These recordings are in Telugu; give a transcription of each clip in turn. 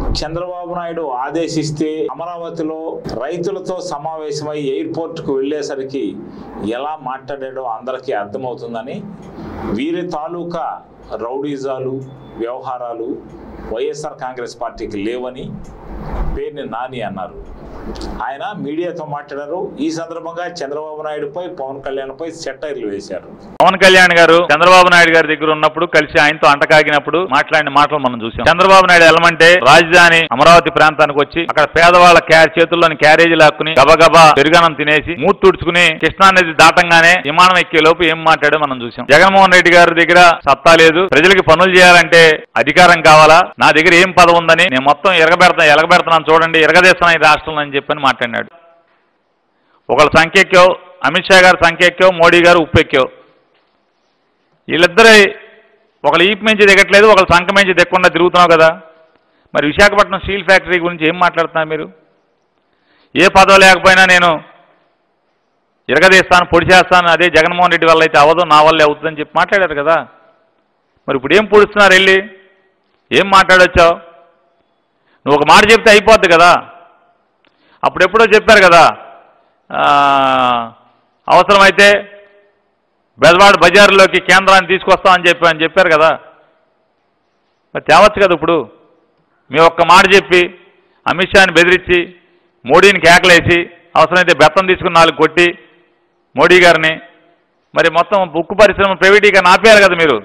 చంద్రబాబు నాయుడు ఆదేశిస్తే అమరావతిలో రైతులతో సమావేశమై ఎయిర్పోర్ట్కు వెళ్ళేసరికి ఎలా మాట్లాడాడో అందరికీ అర్థమవుతుందని వీరి తాలూకా రౌడీజాలు వ్యవహారాలు వైఎస్ఆర్ కాంగ్రెస్ పార్టీకి లేవని పేరుని నాని అన్నారు ఆయన మీడియాతో మాట్లాడారు ఈ సందర్భంగా చంద్రబాబు నాయుడుపై పవన్ కళ్యాణ్పై సెటైర్లు వేశారు పవన్ కళ్యాణ్ గారు చంద్రబాబు నాయుడు గారి దగ్గర ఉన్నప్పుడు కలిసి ఆయనతో అంటకాగినప్పుడు మాట్లాడిన మాటలు మనం చూసాం చంద్రబాబు నాయుడు వెళ్ళమంటే రాజధాని అమరావతి ప్రాంతానికి వచ్చి అక్కడ పేదవాళ్ళ క్యారీ చేతుల్లోని క్యారేజీ లాక్కుని గబగబా పెరుగనం తినేసి మూతి తుడుచుకుని కృష్ణానది దాటంగానే విమానం ఎక్కే లోపు ఏం మాట్లాడో మనం చూసాం జగన్మోహన్ రెడ్డి గారి దగ్గర సత్తా లేదు ప్రజలకి పనులు చేయాలంటే అధికారం కావాలా నా దగ్గర ఏం పదవి ఉందని నేను మొత్తం ఎరగబెడతా ఎలగబెడతాను చూడండి ఎరగదేస్తాను ఈ రాష్ట్రంలో అని చెప్పని మాట్లాడినాడు ఒకళ్ళ సంఖ్య ఎక్కావు అమిత్ షా గారు సంఖ్య ఎక్కావు మోడీ గారు ఉప్పు ఎక్కావు వీళ్ళిద్దరే ఒకళ్ళు ఈపు మించి దిగట్లేదు ఒకళ్ళు సంఖ మించి దిగకుండా తిరుగుతున్నావు కదా మరి విశాఖపట్నం స్టీల్ ఫ్యాక్టరీ గురించి ఏం మాట్లాడుతున్నారు మీరు ఏ పదవి లేకపోయినా నేను ఇరగదీస్తాను పొడి చేస్తాను అదే జగన్మోహన్ రెడ్డి వల్ల అయితే అవ్వదు నా వల్లే అవుతుందని చెప్పి మాట్లాడారు కదా మరి ఇప్పుడు ఏం పొడుస్తున్నారు వెళ్ళి ఏం మాట్లాడొచ్చావు నువ్వు ఒక మాట చెప్తే అయిపోద్ది కదా అప్పుడెప్పుడో చెప్పారు కదా ఆ, అవసరమైతే బెజవాడ బజార్లోకి కేంద్రాన్ని తీసుకొస్తామని చెప్పి అని చెప్పారు కదా మరి తేవచ్చు కదా ఇప్పుడు మీ ఒక్క మాట చెప్పి అమిత్ షాని బెదిరించి మోడీని కేకలేసి అవసరమైతే బెత్తం తీసుకుని నాలుగు కొట్టి మోడీ గారిని మరి మొత్తం ఉక్కు పరిశ్రమ ప్రైవేటీకరణ ఆపేయాలి కదా మీరు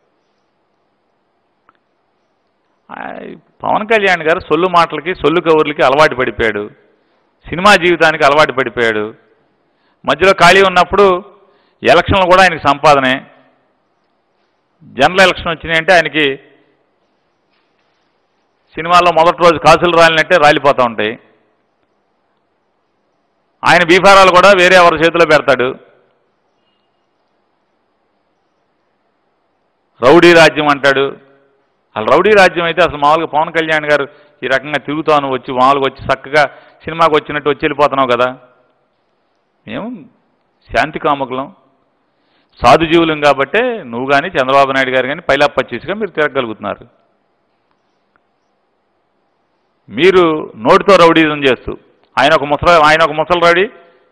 ఆ, పవన్ కళ్యాణ్ గారు సొల్లు మాటలకి సొల్లు కబుర్లకి అలవాటు పడిపోయాడు సినిమా జీవితానికి అలవాటు పడిపోయాడు మధ్యలో ఖాళీ ఉన్నప్పుడు ఎలక్షన్లు కూడా ఆయనకి సంపాదనే జనరల్ ఎలక్షన్ వచ్చినాయంటే ఆయనకి సినిమాల్లో మొదటి రోజు కాసులు రాలినట్టే రాలిపోతూ ఉంటాయి ఆయన బీఫారాలు కూడా వేరే ఎవరి చేతిలో పెడతాడు రౌడీ రాజ్యం అంటాడు అసలు రౌడీ రాజ్యం అయితే అసలు మామూలుగా పవన్ కళ్యాణ్ గారు ఈ రకంగా తిరుగుతాను వచ్చి మామూలుగా వచ్చి చక్కగా సినిమాకి వచ్చినట్టు వచ్చి వెళ్ళిపోతున్నావు కదా మేము శాంతి కాముకులం సాధుజీవులం కాబట్టే నువ్వు కానీ చంద్రబాబు నాయుడు గారు కానీ పైలా పచ్చేసిగా మీరు తిరగలుగుతున్నారు మీరు నోటితో రౌడీజం చేస్తూ ఆయన ఒక ముసల ఆయన ఒక ముసలి రౌడీ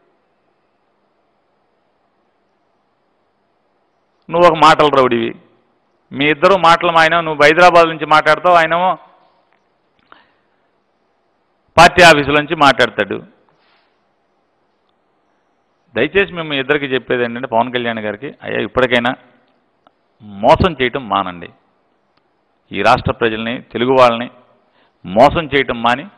నువ్వు ఒక మాటల రౌడీవి మీ ఇద్దరు మాటలు ఆయన నువ్వు హైదరాబాద్ నుంచి మాట్లాడతావు ఆయనేమో పార్టీ ఆఫీసుల నుంచి మాట్లాడతాడు దయచేసి మేము మీ ఇద్దరికి చెప్పేది ఏంటంటే పవన్ కళ్యాణ్ గారికి అయ్యా ఇప్పటికైనా మోసం చేయటం మానండి ఈ రాష్ట్ర ప్రజల్ని తెలుగు వాళ్ళని మోసం చేయటం మాని